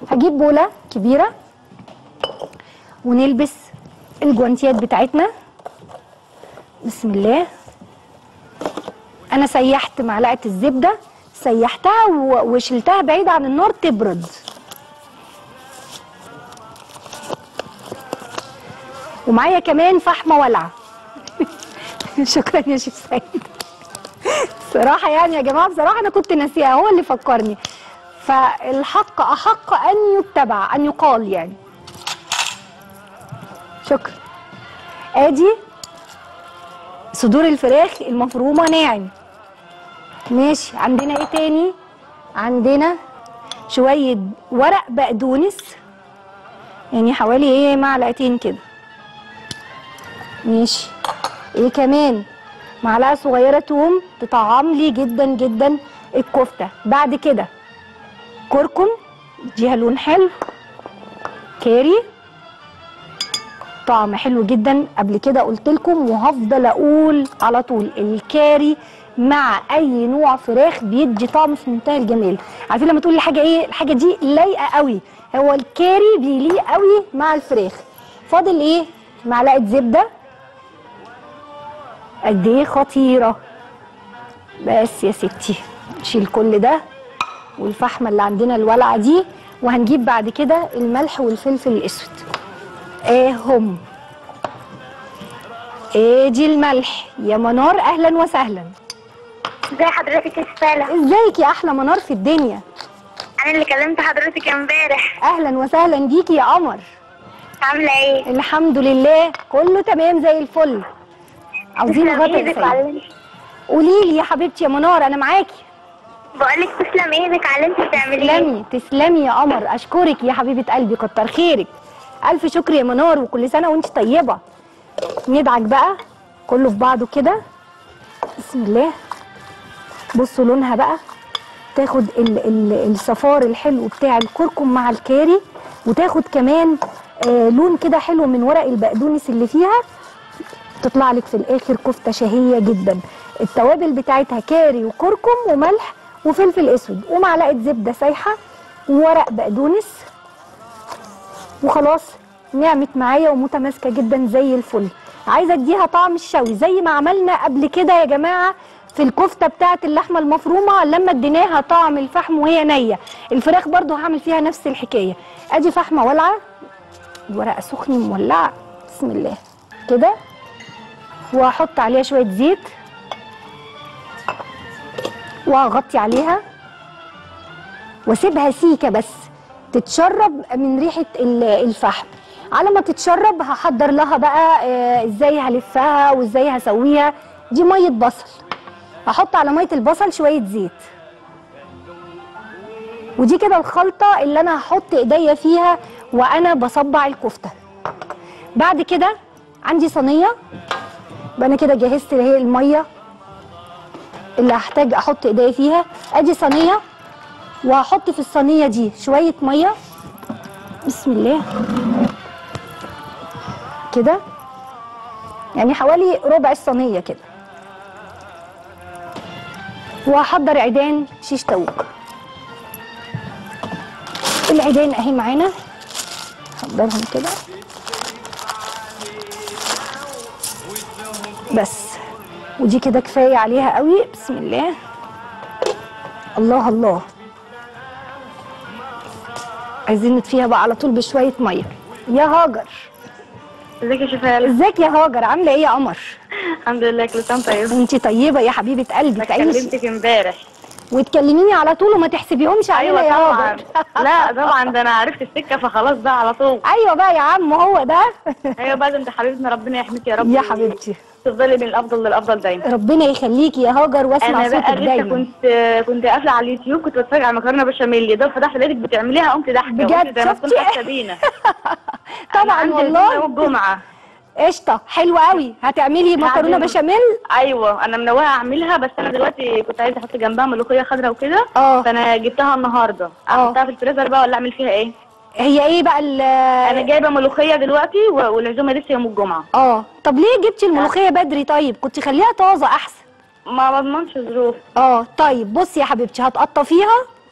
هجيب بوله كبيره ونلبس الجوانتيات بتاعتنا بسم الله انا سيحت معلقه الزبده سيحتها و- وشلتها بعيد عن النار تبرد ومعايا كمان فحمه ولعه شكرا يا شيخ سيد صراحه يعني يا جماعه بصراحه انا كنت ناسيها هو اللي فكرني فالحق احق ان يتبع ان يقال يعني شكرا ادي صدور الفراخ المفرومه ناعم ماشي عندنا ايه تاني عندنا شويه ورق بقدونس يعني حوالي ايه معلقتين كده ماشي ايه كمان معلقه صغيره توم تطعم لي جدا جدا الكفته بعد كده كركم يديها لون حلو كاري طعم حلو جدا قبل كده قلت لكم وهفضل اقول على طول الكاري مع اي نوع فراخ بيدي طعم في منتهى الجمال عارفين لما تقول الحاجه ايه الحاجه دي لايقه قوي هو الكاري بيليق قوي مع الفراخ فاضل ايه معلقه زبده قد ايه خطيره بس يا ستي نشيل كل ده والفحمه اللي عندنا الولعه دي وهنجيب بعد كده الملح والفلفل الاسود اهم ادي الملح يا منار اهلا وسهلا ازي حضرتك يا سفالة ازيك يا احلى منار في الدنيا انا اللي كلمت حضرتك امبارح اهلا وسهلا بيكي يا قمر عامله ايه الحمد لله كله تمام زي الفل عاوزين تسلم غدا ايدك يا وعلى قولي لي يا حبيبتي يا منار انا معاكي بقولك تسلم ايدك على اللي انت بتعمليه تسلمي تسلمي يا قمر اشكرك يا حبيبه قلبي كتر خيرك الف شكر يا منار وكل سنه وانت طيبه ندعك بقى كله في بعضه كده بسم الله بصوا لونها بقى تاخد ال ال الصفار الحلو بتاع الكركم مع الكاري وتاخد كمان آه لون كده حلو من ورق البقدونس اللي فيها تطلع لك في الاخر كفته شهيه جدا التوابل بتاعتها كاري وكركم وملح وفلفل اسود ومعلقه زبده سايحه وورق بقدونس وخلاص نعمت معايا ومتماسكه جدا زي الفل عايزه اديها طعم الشوي زي ما عملنا قبل كده يا جماعه في الكفته بتاعه اللحمه المفرومه لما اديناها طعم الفحم وهي نيه الفراخ برضو هعمل فيها نفس الحكايه ادي فحمه والعه الورقه سخنه مولعه بسم الله كده وهحط عليها شويه زيت وهغطي عليها واسيبها سيكه بس تتشرب من ريحه ال- الفحم على ما تتشرب هحضر لها بقى آه، ازاي هلفها وازاي هسويها دي ميه بصل هحط على ميه البصل شويه زيت ودي كده الخلطه اللي انا هحط ايديا فيها وانا بصبع الكفته بعد كده عندي صينيه يبقى انا كده جهزت اللي هي الميه اللي هحتاج احط ايديا فيها ادي صينيه وهحط في الصينيه دي شويه ميه بسم الله كده يعني حوالي ربع الصينيه كده وهحضر عيدان شيش تاوك العيدان اهي معانا هحضرهم كده بس ودي كده كفايه عليها قوي بسم الله الله الله عايزين نطفيها بقى على طول بشويه ميه يا هاجر ازيك يا شفال ازيك يا هاجر عامله ايه يا قمر الحمد لله كل سنه طيب انتي طيبه يا حبيبه قلبي تعيشي كلمتك امبارح وتكلميني على طول وما تحسبيهمش علينا ايوه يا طبعا هاجر لا طبعا ده انا عرفت السكه فخلاص بقى على طول ايوه بقى يا عم هو ده ايوه بقى ده انت حبيبتنا ربنا يحميك يا رب يا حبيبتي تفضلي من الافضل للافضل دايما ربنا يخليكي يا هاجر واسمع انا بقى صوتك لسه دايما كنت كنت قافله على اليوتيوب كنت بتفرج على مكرونه بشاميل ده فتحت لقيتك بتعمليها قمت ضحكه بجد؟ قلت ده انا كنت شفتي؟ حاسه بينا طبعا أنا عندي والله يوم الجمعه قشطه حلوه قوي هتعملي مكرونه هعمل- بشاميل ايوه انا منوعه اعملها بس انا دلوقتي كنت عايزه احط جنبها ملوخيه خضراء وكده اه. فانا جبتها النهارده اه. احطها في الفريزر بقى ولا اعمل فيها ايه هي ايه بقى ال انا جايبه ملوخيه دلوقتي و- والعزومه لسه يوم الجمعه اه طب ليه جبتي الملوخيه بدري طيب كنت خليها طازه احسن ما بضمنش ظروف اه طيب بصي يا حبيبتي هتقطفيها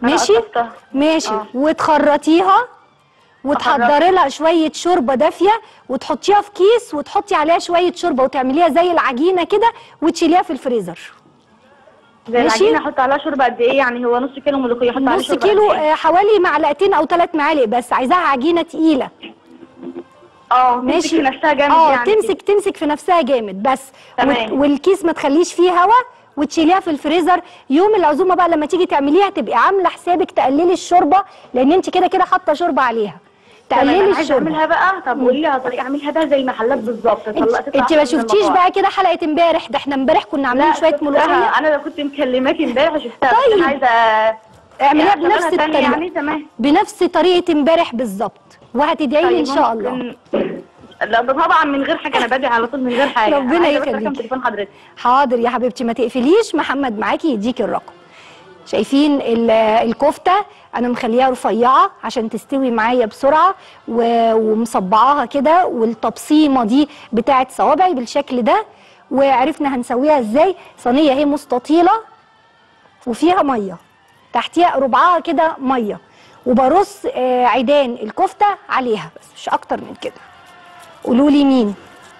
ماشي قطعتها. ماشي آه. وتخرطيها وتحضري لها شويه شوربه دافيه وتحطيها في كيس وتحطي عليها شويه شوربه وتعمليها زي العجينه كده وتشيليها في الفريزر زي ماشي. العجينه احط عليها شوربه قد ايه يعني هو نص كيلو ملوخيه احط عليه نص شوربه كيلو قد إيه؟ آه، حوالي معلقتين او ثلاث معالق بس عايزاها عجينه تقيله اه ماشي ماشي في نفسها جامد اه يعني تمسك تمسك في نفسها جامد بس تمام. وت- والكيس ما تخليش فيه هوا وتشيليها في الفريزر يوم العزومه بقى لما تيجي تعمليها تبقي عامله حسابك تقللي الشوربه لان انت كده كده حاطه شوربه عليها تمام، تقللي أنا عايزه اعملها الشوربه بقى طب قولي لي على طريقه اعملها بقى زي المحلات بالظبط انت, طلعت تطلع انت ما أحسن من شفتيش المطاعم. بقى كده حلقه امبارح ده احنا امبارح كنا عاملين لا شويه شفتها. ملوخيه انا لو كنت مكلماكي امبارح شفتها بس طيب. انا عايزه اعمليها يعني بنفس أعملها تاني الطريقه يعني تمام بنفس طريقه امبارح بالظبط وهتدعي لي ان طيب شاء الله ممكن- لا ده طبعا من غير حاجه انا بدعي على طول من غير حاجه ربنا أنا عايزة بس يخليكي. رقم تليفون حضرتك حاضر يا حبيبتي ما تقفليش محمد معاكي يديك الرقم شايفين ال- الكفته انا مخليها رفيعه عشان تستوي معايا بسرعه و- ومصبعاها كده والتبصيمه دي بتاعه صوابعي بالشكل ده وعرفنا هنسويها ازاي صينيه اهي مستطيله وفيها ميه تحتيها ربعها كده ميه وبرص آه، عيدان الكفته عليها بس مش اكتر من كده قولوا لي مين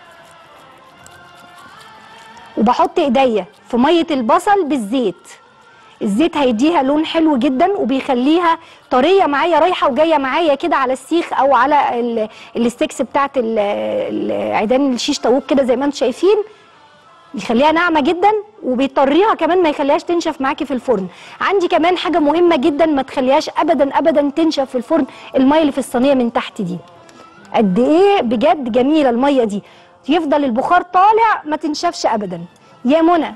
وبحط ايديا في ميه البصل بالزيت الزيت هيديها لون حلو جدا وبيخليها طريه معايا رايحه وجايه معايا كده على السيخ او على ال- الستيكس بتاعت ال- ال- عيدان الشيش طاووق كده زي ما انتم شايفين بيخليها ناعمه جدا وبيطريها كمان ما يخليهاش تنشف معاكي في الفرن عندي كمان حاجه مهمه جدا ما تخليهاش ابدا ابدا تنشف في الفرن الميه اللي في الصينيه من تحت دي قد ايه بجد جميله الميه دي يفضل البخار طالع ما تنشفش ابدا يا منى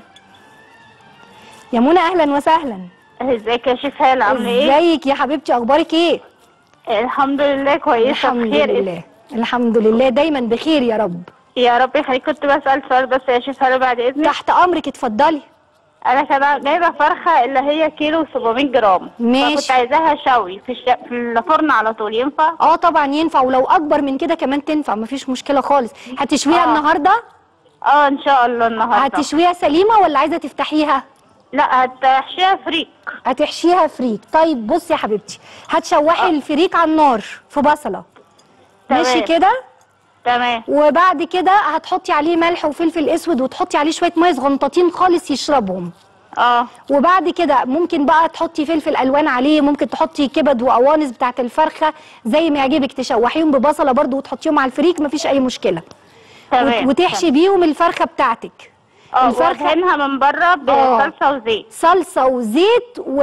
يا منى اهلا وسهلا ازيك يا شيخ هاله عامله ايه؟ ازيك يا حبيبتي اخبارك ايه الحمد لله كويسه الحمد بخير لله الحمد لله دايما بخير يا رب يا رب يخليك كنت بسال سؤال بس يا شيخ هاله بعد اذنك تحت امرك اتفضلي انا كان جايبه فرخه اللي هي كيلو 700 جرام ماشي. فكنت عايزاها شوي في, الش... في الفرن على طول ينفع؟ اه طبعا ينفع ولو اكبر من كده كمان تنفع مفيش مشكله خالص هتشويها آه. النهارده اه ان شاء الله النهارده هتشويها سليمه ولا عايزه تفتحيها لا هتحشيها فريك هتحشيها فريك طيب بصي يا حبيبتي هتشوحي الفريك على النار في بصله تمام. ماشي كده تمام وبعد كده هتحطي عليه ملح وفلفل اسود وتحطي عليه شويه ميه صغنطاطين خالص يشربهم اه وبعد كده ممكن بقى تحطي فلفل الوان عليه ممكن تحطي كبد وقوانص بتاعت الفرخه زي ما يعجبك تشوحيهم ببصله برضو وتحطيهم على الفريك مفيش اي مشكله تمام وت- وتحشي بيهم الفرخه بتاعتك اه الفرخه وادهنها من بره آه. بصلصه وزيت صلصه وزيت و...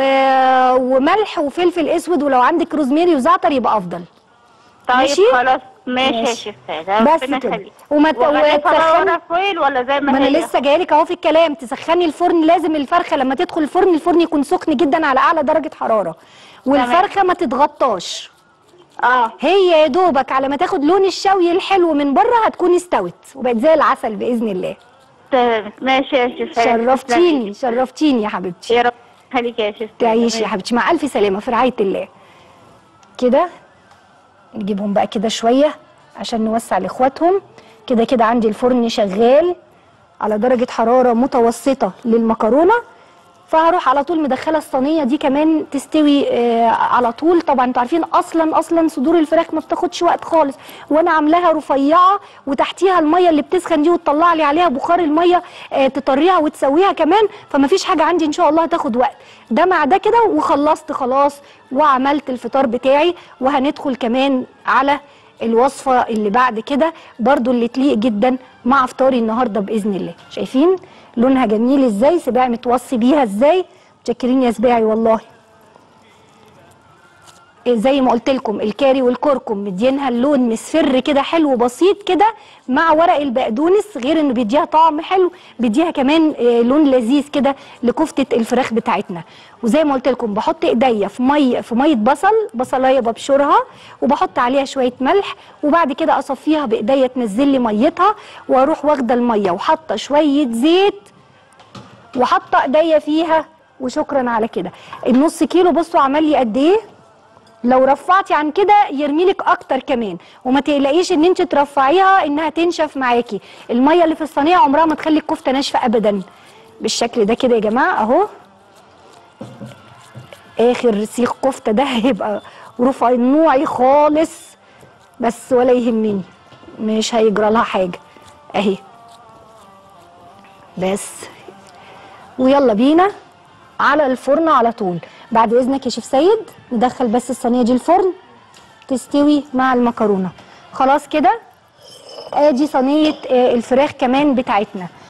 وملح وفلفل اسود ولو عندك روزماري وزعتر يبقى افضل طيب ماشي؟ خلاص ماشي يا ماشي. شيخ هاله بس ربنا كده. يخليك وما ت- وغلفها بقى وتسخني- ورق فويل ولا زي ما, ما انا هي؟ لسه جايلك اهو في الكلام تسخني الفرن لازم الفرخه لما تدخل الفرن الفرن يكون سخن جدا على اعلى درجه حراره والفرخه ما تتغطاش اه هي يا دوبك على ما تاخد لون الشوي الحلو من بره هتكون استوت وبقت زي العسل باذن الله تمام ماشي يا شيخ هاله. شرفتيني شرفتيني يا حبيبتي يا رب يخليك يا شيخ تعيشي يا حبيبتي مع الف سلامه في رعايه الله كده نجيبهم بقى كده شويه عشان نوسع لاخواتهم كده كده عندي الفرن شغال على درجه حراره متوسطه للمكرونه فهروح على طول مدخله الصينيه دي كمان تستوي آه على طول طبعا انتوا عارفين اصلا اصلا صدور الفراخ ما بتاخدش وقت خالص وانا عاملاها رفيعه وتحتيها الميه اللي بتسخن دي وتطلع لي عليها بخار الميه آه تطريها وتسويها كمان فما فيش حاجه عندي ان شاء الله هتاخد وقت ده مع ده كده وخلصت خلاص وعملت الفطار بتاعي وهندخل كمان على الوصفه اللي بعد كده برضو اللي تليق جدا مع فطاري النهارده باذن الله شايفين لونها جميل ازاي سباع متوصي بيها ازاي متشكرين يا سباعي والله إيه زي ما قلت لكم الكاري والكركم مدينها اللون مصفر كده حلو بسيط كده مع ورق البقدونس غير انه بيديها طعم حلو بيديها كمان آه، لون لذيذ كده لكفته الفراخ بتاعتنا وزي ما قلت لكم بحط ايديا في ميه في ميه بصل بصلايه ببشرها وبحط عليها شويه ملح وبعد كده اصفيها بايديا تنزل لي ميتها واروح واخده الميه وحاطه شويه زيت وحاطه ايديا فيها وشكرا على كده النص كيلو بصوا عمل لي قد ايه لو رفعتي عن كده يرميلك اكتر كمان وما تقلقيش ان انت ترفعيها انها تنشف معاكي الميه اللي في الصينيه عمرها ما تخلي الكفته ناشفه ابدا بالشكل ده كده يا جماعه اهو اخر سيخ كفته ده هيبقى رفع النوعي خالص بس ولا يهمني مش هيجرى لها حاجه اهي بس ويلا بينا على الفرن على طول بعد اذنك يا شيف سيد ندخل بس الصينيه دي الفرن تستوي مع المكرونه خلاص كده ادي صينيه آه، الفراخ كمان بتاعتنا